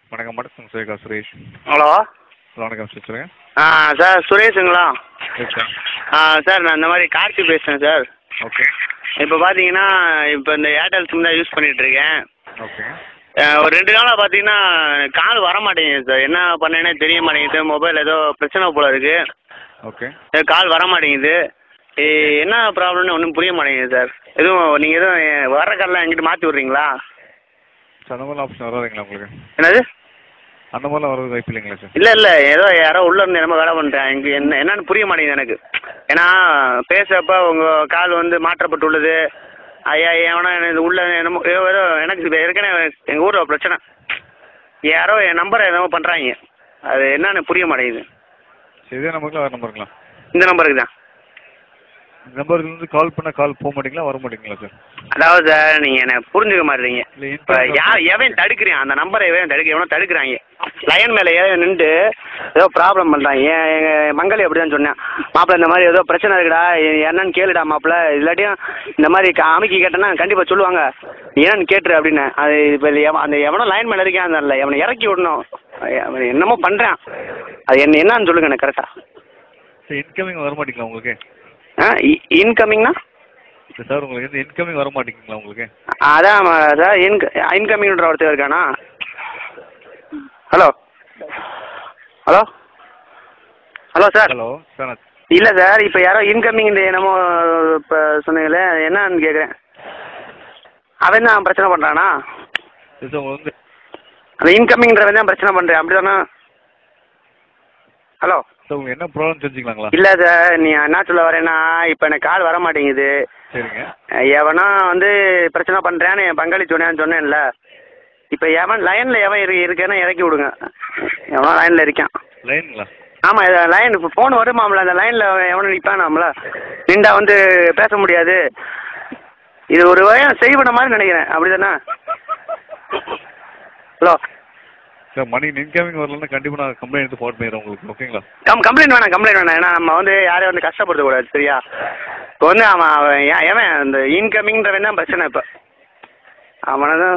வணக்கம் வணக்கம் Sureka Suresh hello hello வணக்கம் சார் சொல்லுங்கள் ஆ சார் சுரேஷுங்களா எஸ் சார் ஆ சார் நான் இந்த மாதிரி கார்த்தி பேசுகிறேன் சார் ஓகே இப்போ பார்த்தீங்கன்னா இப்போ இந்த ஏர்டெல் சிம் தான் யூஸ் பண்ணிட்டு இருக்கேன் ஓகே ஆ, ஒரு ரெண்டு நாளாக பார்த்தீங்கன்னா கால் வர மாட்டேங்குது சார் என்ன பண்ணேனே தெரிய மாட்டேங்குது மொபைல் ஏதோ பிரச்சனை போல இருக்கு ஓகே கால் வர மாட்டேங்குது ஏ, என்ன ப்ராப்ளம்னு ஒன்றும் புரிய மாட்டேங்குது சார் எதுவும் நீங்கள் எதுவும் வர கால்லாம் எங்கிட்ட மாற்றி விட்றீங்களா சார் அந்த மாதிரிலாம் ஆப்ஷன் வராதுங்களா உங்களுக்கு என்னது அந்த மாதிரிலாம் வரது வாய்ப்பு இல்லைங்களா சார் இல்லை இல்லை ஏதோ யாரோ உள்ள இருந்து என்னமோ வேலை பண்ணுறேன் எனக்கு என்ன என்னன்னு புரிய மாட்டேங்குது எனக்கு ஏன்னா பேசுறப்ப உங்கள் கால் வந்து மாற்றப்பட்டுள்ளது ஐயா எவனா எனக்கு உள்ள என்னமோ ஏதோ ஏதோ எனக்கு இது ஏற்கனவே எங்கள் ஊரில் பிரச்சனை யாரோ என் நம்பரை என்னமோ பண்ணுறாங்க அது என்னன்னு புரிய மாட்டேங்குது சரி இதே நம்பருங்களா வேறு நம்பருங்களா இந்த நம்பருக்கு தான் இந்த நம்பருக்கு வந்து கால் பண்ணால் கால் போக மாட்டீங்களா வர மாட்டீங்களா சார் அதாவது சார் நீங்கள் என்ன புரிஞ்சுக்க மாட்டீங்க இல்லை இப்போ யார் எவன் தடுக்கிறேன் அந்த நம்பரை எவன் தடுக்க எவனோ தடுக்கிறாங்க லைன் மேலே ஏன் நின்று ஏதோ ப்ராப்ளம் பண்ணுறாங்க ஏன் எங்கள் மங்களி அப்படி தான் சொன்னேன் மாப்பிள்ள இந்த மாதிரி ஏதோ பிரச்சனை இருக்குடா எ- என்னன்னு கேளுடா மாப்பிள்ள இல்லாட்டியும் இந்த மாதிரி க- அமைக்கி கேட்டேன்னா கண்டிப்பாக சொல்லுவாங்க நீ என்னன்னு கேட்டுரு அப்படின்னு அது இப்போ அந்த எவனோ லைன் மேலே இருக்கேன் அந்த இல்லை எவனை இறக்கி விடணும் அவன் என்னமோ பண்ணுறான் அது என்ன என்னன்னு சொல்லுங்க எனக்கு கரெக்டாக சார் இன்கமிங் வர மாட்டீங்களா உங்களுக்கு ஆ இன்கமிங்னா இல்லை சார் உங்களுக்கு வந்து இன்கமிங் வர மாட்டேங்குங்களா உங்களுக்கு அதான் சார் இன்க இன்கமிங்ன்ற ஒருத்தர் இருக்கானா hello hello hello sir hello sir நான் இல்லை சார் இப்போ யாரோ இன்கமிங் இந்த என்னமோ இப்போ சொன்னீங்களே என்னன்னு கேட்குறேன் அவன் தான் பிரச்சனை பண்ணுறானா சரி சார் உங்களுக்கு வந்து அந்த இன்கமிங்ன்றவன் தான் பிரச்சனை பண்ணுறேன் அப்படி தானே ஹலோ சார் உங்களுக்கு என்ன ப்ராப்ளம் தெரிஞ்சுக்கலாங்களா இல்லை சார் நீ என்ன சொல்ல வரேன்னா இப்போ எனக்கு கால் வர மாட்டேங்குது சரிங்க எவனா வந்து பிரச்சனை பண்ணுறான்னு என் பங்காளி சொன்னேன்னு சொன்னேன்ல இப்போ எவன் லைனில் எவன் இரு இருக்கேன்னு இறக்கி விடுங்க எவனோ லைனில் இருக்கான் லைனுங்களா ஆமாம் இது லைன் இப்போ ஃபோன் வருமாம்ல அந்த லைனில் எவனும் நிற்பானாம்ல நின்றா வந்து பேச முடியாது இது ஒரு வகையான செய்வன மாதிரி நினைக்கிறேன் அப்படி தானே ஹலோ சார் மணி இன்கமிங் வரலன்னா கண்டிப்பாக நான் கம்ப்ளைண்ட் எடுத்து போட் பண்ணிடுறேன் உங்களுக்கு ஓகேங்களா கம் கம்ப்ளைண்ட் வேணாம் கம்ப்ளைண்ட் வேணாம் ஏன்னா நம்ம வந்து யாரையும் வந்து கஷ்டப்படுத்தக்கூடாது சரியா இப்போ வந்து அவன் அவன் ஏன் எவன் அந்த இன்கமிங்ன்றவன் தான் பிரச்சனை இப்போ அவனை தான்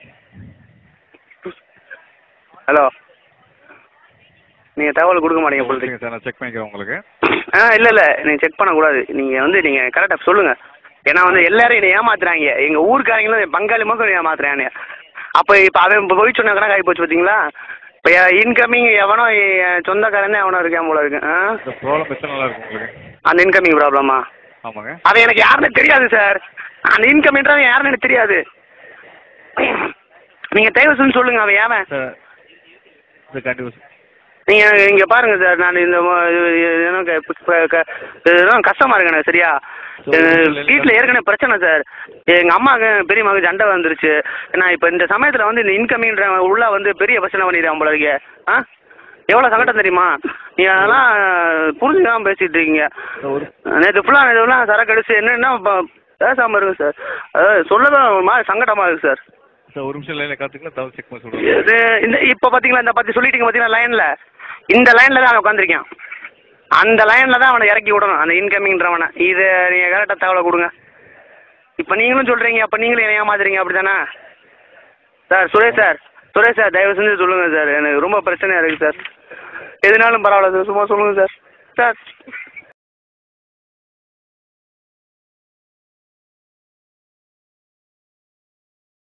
ஹலோ நீங்கள் தகவல் கொடுக்க மாட்டீங்க பொழுது ஓகேங்க சார் நான் செக் பண்ணிக்கிறேன் உங்களுக்கு ஆ இல்லை இல்லை நீங்கள் செக் பண்ணக்கூடாது நீங்கள் வந்து நீங்கள் கரெக்டாக சொல்லுங்கள் ஏன்னா வந்து எல்லாரும் என்னை ஏமாத்துறாங்க எங்கள் ஊருக்காரங்களும் என் பங்காளி மக்கள் ஏமாத்துறாங்க அப்போ இப்போ அவன் இப்போ போய் சொன்ன கணக்கு ஆகி போச்சு பார்த்தீங்களா இப்போ இன்கமிங் எவனோ என் சொந்தக்காரனே அவனோ இருக்கான் போல இருக்கு ஆ இந்த ப்ராப்ளம் எத்தனை நாளாக இருக்கும் உங்களுக்கு அந்த இன்கமிங் ப்ராப்ளமா ஆமாங்க அது எனக்கு யாருன்னு தெரியாது சார் அந்த இன்கமிங்ன்றவன் யாருன்னு எனக்கு தெரியாது நீங்கள் தயவு செஞ்சு சொல்லுங்கள் அவன் ஏவன் சார் சார் கண்டிப்பாக நீங்கள் இங்கே பாருங்க சார் நான் இந்த ம- இது- இது என்ன க- ப- க- இதெல்லாம் கஷ்டமாக இருக்கு எனக்கு சரியா வீட்டில் ஏற்கனவே பிரச்சனை சார் எங்கள் அம்மாவுக்கு பெரிய மகன் சண்டை வந்துருச்சு நான் இப்போ இந்த சமயத்தில் வந்து இந்த இன்கமிங்ன்ற உள்ள வந்து பெரிய பிரச்சனை பண்ணிடுறான் போல இருக்கே ஆ எவ்வளோ சங்கடம் தெரியுமா நீ அதெல்லாம் புரிஞ்சுக்காம பேசிட்டு இருக்கீங்க ஒரு நேற்று ஃபுல்லாக இதெல்லாம் சரக்கு அடிச்சு என்னென்ன பேசாமல் இருக்கு சார் அதாவது சொல்லதான் ஒரு மாதிரி சங்கடமாக இருக்குது சார் சார் ஒரு நிமிஷம் லைனில் காத்துக்கலாம் தவிர செக் பண்ணி சொல்கிறேன் இது இந்த இப்போ பார்த்தீங்களா இந்த பற்றி சொல்லிட்டீங்க பார்த்தீங்களா லைனில் இந்த லைனில் தான் அவன் உட்காந்துருக்கான் அந்த லைனில் தான் அவனை இறக்கி விடணும் அந்த இன்கமிங்ன்றவனை இது நீங்கள் கரெக்டாக தகவலை கொடுங்க இப்போ நீங்களும் சொல்கிறீங்க அப்போ நீங்களும் என்ன ஏமாத்துறீங்க அப்படி தானே sir Suresh sir Suresh sir தயவு செஞ்சு சொல்லுங்கள் சார் எனக்கு ரொம்ப பிரச்சனையாக இருக்குது சார் எதுனாலும் பரவாயில்ல சார் சும்மா சொல்லுங்கள் சார் சார்